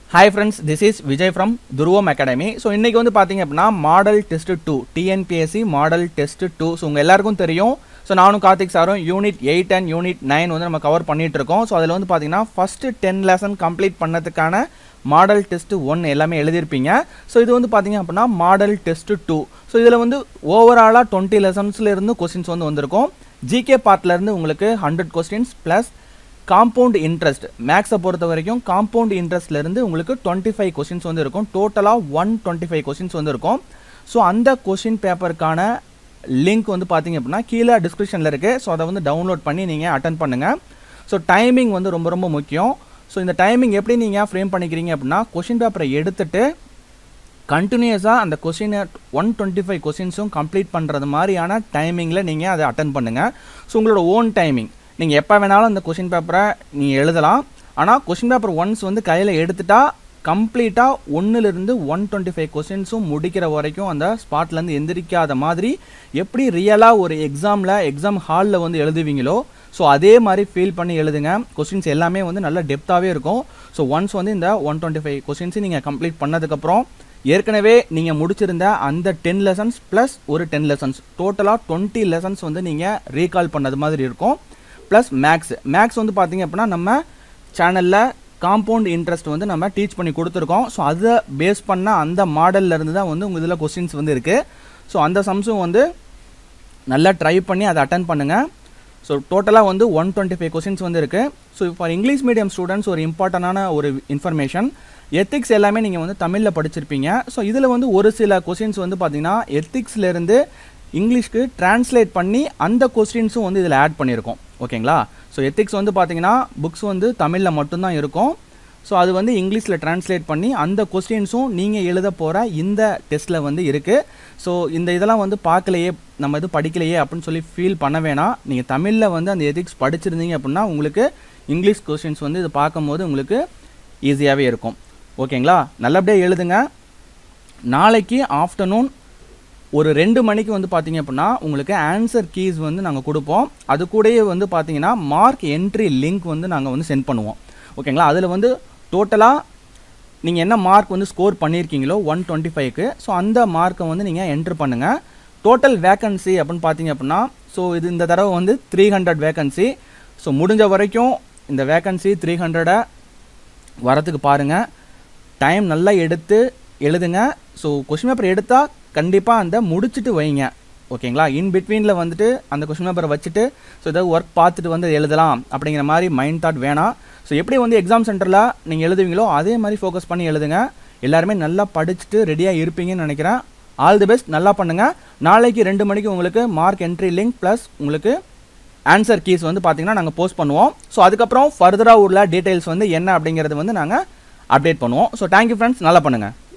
hi friends this is Vijay from Dhruvam academy so இன்றைக்கி வந்து பார்த்தீங்க அப்படின்னா model test two TNPSC model test two so உங்கள் எல்லாருக்கும் தெரியும் ஸோ நானும் கார்த்திக் சாரும் unit eight and unit nine வந்து நம்ம கவர் பண்ணிட்டு இருக்கோம் ஸோ அதில் வந்து பார்த்தீங்கன்னா ஃபஸ்ட்டு டென் லெசன் கம்ப்ளீட் பண்ணதுக்கான மாடல் டெஸ்ட் ஒன் எல்லாமே எழுதியிருப்பீங்க ஸோ இது வந்து பார்த்தீங்க அப்படின்னா மாடல் டெஸ்ட் டூ ஸோ இதில் வந்து ஓவராலாக டுவெண்ட்டி லெசன்ஸ்லேருந்து கொஸ்டின்ஸ் வந்து வந்திருக்கும் ஜிகே பார்ட்லேருந்து உங்களுக்கு hundred questions plus compound interest மேக்ஸை பொறுத்த வரைக்கும் காம்பவுண்ட் இன்ட்ரெஸ்ட்லேருந்து உங்களுக்கு டுவெண்ட்டி ஃபைவ் கொஸ்டின்ஸ் வந்து இருக்கும் டோட்டலாக ஒன் டுவெண்ட்டி ஃபைவ் கொஸ்டின்ஸ் வந்து இருக்கும் ஸோ அந்த கொஷின் பேப்பருக்கான லிங்க் வந்து பார்த்தீங்க அப்படின்னா கீழே டிஸ்கிரிப்ஷனில் இருக்குது ஸோ அதை வந்து டவுன்லோட் பண்ணி நீங்கள் அட்டன் பண்ணுங்கள் ஸோ டைமிங் வந்து ரொம்ப ரொம்ப முக்கியம் ஸோ இந்த டைமிங் எப்படி நீங்கள் ஃப்ரேம் பண்ணிக்கிறீங்க அப்படின்னா கொஷின் பேப்பரை எடுத்துட்டு கண்டினியூஸாக அந்த கொஷினை ஒன் டுவெண்ட்டி ஃபைவ் கொஷின்ஸும் கம்ப்ளீட் பண்ணுறது மாதிரியான டைமிங்கில் நீங்கள் அதை அட்டன் பண்ணுங்கள் ஸோ உங்களோட ஓன் டைமிங் நீங்கள் எப்போ வேணாலும் அந்த கொஷின் பேப்பரை நீங்கள் எழுதலாம் ஆனால் கொஷின் பேப்பர் ஒன்ஸ் வந்து கையில் எடுத்துட்டா கம்ப்ளீட்டாக ஒன்றுலேருந்து ஒன் டுவெண்ட்டி ஃபைவ் கொஷின்ஸும் முடிக்கிற வரைக்கும் அந்த ஸ்பாட்லேருந்து எந்திரிக்காத மாதிரி எப்படி ரியலாக ஒரு எக்ஸாமில் எக்ஸாம் ஹாலில் வந்து எழுதுவீங்களோ ஸோ அதே மாதிரி ஃபீல் பண்ணி எழுதுங்க கொஸ்டின்ஸ் எல்லாமே வந்து நல்ல டெப்த்தாகவே இருக்கும் ஸோ ஒன்ஸ் வந்து இந்த ஒன் டுவெண்ட்டி ஃபைவ் கொஸ்டின்ஸை நீங்கள் கம்ப்ளீட் பண்ணதுக்கப்புறம் ஏற்கனவே நீங்கள் முடிச்சிருந்த அந்த டென் லெசன்ஸ் ப்ளஸ் ஒரு டென் லெசன்ஸ் டோட்டலாக டுவெண்ட்டி லெசன்ஸ் வந்து நீங்கள் ரீகால் பண்ணது மாதிரி இருக்கும் ப்ளஸ் மேக்ஸ் மேக்ஸ் வந்து பார்த்தீங்க அப்படின்னா நம்ம சேனலில் காம்பவுண்ட் இன்ட்ரெஸ்ட் வந்து நம்ம டீச் பண்ணி கொடுத்துருக்கோம் ஸோ அதை பேஸ் பண்ண அந்த மாடலில் இருந்து தான் வந்து உங்கள் இதில் கொஸ்டின்ஸ் வந்து இருக்குது ஸோ அந்த சம்ஸும் வந்து நல்லா ட்ரை பண்ணி அதை அட்டன் பண்ணுங்கள் ஸோ டோட்டலாக வந்து ஒன் டுவெண்ட்டி ஃபைவ் கொஸ்டின்ஸ் வந்து இருக்குது so for English medium students ஒரு இம்பார்ட்டண்டான ஒரு இன்ஃபர்மேஷன் எத்திக்ஸ் எல்லாமே நீங்கள் வந்து தமிழில் படிச்சிருப்பீங்க ஸோ இதில் வந்து ஒரு சில கொஸ்டின்ஸ் வந்து பார்த்தீங்கன்னா எத்திக்ஸ்லேருந்து இங்கிலீஷ்க்கு டிரான்ஸ்லேட் பண்ணி அந்த கொஸ்டின்ஸும் வந்து இதில் ஆட் பண்ணியிருக்கோம் ஓகேங்களா ஸோ எத்திக்ஸ் வந்து பார்த்தீங்கன்னா புக்ஸ் வந்து தமிழில் மட்டும்தான் இருக்கும் ஸோ அது வந்து இங்கிலீஷில் டிரான்ஸ்லேட் பண்ணி அந்த கொஸ்டின்ஸும் நீங்கள் எழுத போகிற இந்த டெஸ்ட்டில் வந்து இருக்குது ஸோ இந்த இதெல்லாம் வந்து பார்க்கலையே நம்ம இது படிக்கலையே அப்படின்னு சொல்லி ஃபீல் பண்ண வேணாம் நீங்கள் தமிழில் வந்து அந்த எத்திக்ஸ் படிச்சிருந்தீங்க அப்படின்னா உங்களுக்கு இங்கிலீஷ் கொஸ்டின்ஸ் வந்து இது பார்க்கும்போது உங்களுக்கு ஈஸியாகவே இருக்கும் ஓகேங்களா நல்லபடியாக எழுதுங்க நாளைக்கு ஆஃப்டர்நூன் ஒரு ரெண்டு மணிக்கு வந்து பார்த்தீங்க அப்படின்னா உங்களுக்கு ஆன்சர் கீஸ் வந்து நாங்கள் கொடுப்போம் அது கூடயே வந்து பார்த்தீங்கன்னா மார்க் என்ட்ரி லிங்க் வந்து நாங்கள் வந்து சென்ட் பண்ணுவோம் ஓகேங்களா அதில் வந்து டோட்டலாக நீங்கள் என்ன மார்க் வந்து ஸ்கோர் பண்ணியிருக்கீங்களோ ஒன் டுவெண்ட்டி ஃபைவ்க்கு ஸோ அந்த மார்க்கை வந்து நீங்கள் என்ட்ரு பண்ணுங்கள் டோட்டல் வேக்கன்சி அப்படின்னு பார்த்தீங்க அப்படின்னா ஸோ இது இந்த தடவை வந்து த்ரீ ஹண்ட்ரட் வேக்கன்சி ஸோ முடிஞ்ச வரைக்கும் இந்த வேக்கன்சி த்ரீ ஹண்ட்ரடை வரத்துக்கு பாருங்கள் டைம் நல்லா எடுத்து எழுதுங்க ஸோ கொஷின் பேப்பர் எடுத்தால் கண்டிப்பாக அந்த முடிச்சுட்டு வைங்க ஓகேங்களா இன் பிட்வீனில் வந்துட்டு அந்த கொஷின் பேப்பரை வச்சுட்டு ஸோ ஏதாவது ஒர்க் பார்த்துட்டு வந்து எழுதலாம் அப்படிங்கிற மாதிரி மைண்ட் தாட் வேணாம் ஸோ எப்படி வந்து எக்ஸாம் சென்டரில் நீங்கள் எழுதுவீங்களோ அதே மாதிரி ஃபோக்கஸ் பண்ணி எழுதுங்க எல்லாருமே நல்லா படிச்சுட்டு ரெடியாக இருப்பீங்கன்னு நினைக்கிறேன் ஆல் தி பெஸ்ட் நல்லா பண்ணுங்கள் நாளைக்கு ரெண்டு மணிக்கு உங்களுக்கு மார்க் என்ட்ரி லிங்க் ப்ளஸ் உங்களுக்கு ஆன்சர் கீஸ் வந்து பார்த்தீங்கன்னா நாங்கள் போஸ்ட் பண்ணுவோம் ஸோ அதுக்கப்புறம் ஃபர்தராக உள்ள டீட்டெயில்ஸ் வந்து என்ன அப்படிங்கிறது வந்து நாங்கள் அப்டேட் பண்ணுவோம் ஸோ தேங்க்யூ ஃப்ரெண்ட்ஸ் நல்லா பண்ணுங்கள்